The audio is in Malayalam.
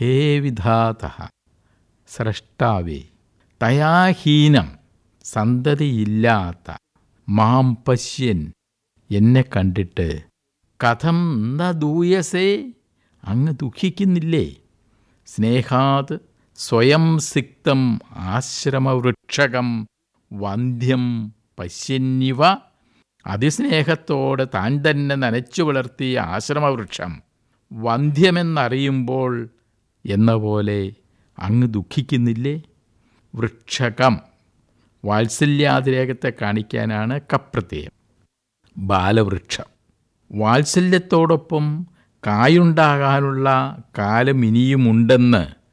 ഹേ വിധാത സ്രഷ്ടാവേ തയാഹീനം സന്തതിയില്ലാത്ത മാം പശ്യൻ എന്നെ കണ്ടിട്ട് കഥം ന ദൂയസേ അങ്ങ് ദുഃഖിക്കുന്നില്ലേ സ്നേഹാത് സ്വയം സിക്തം ആശ്രമവൃക്ഷകം വന്ധ്യം പശ്യന്നിവ അതിസ്നേഹത്തോടെ താൻ തന്നെ നനച്ചു വളർത്തിയ ആശ്രമവൃക്ഷം വന്ധ്യമെന്നറിയുമ്പോൾ എന്ന പോലെ അങ്ങ് ദുഃഖിക്കുന്നില്ലേ വൃക്ഷകം വാത്സല്യാതിരേകത്തെ കാണിക്കാനാണ് കപ്രത്യയം ബാലവൃക്ഷം വാത്സല്യത്തോടൊപ്പം കായുണ്ടാകാനുള്ള കാലം ഇനിയുമുണ്ടെന്ന്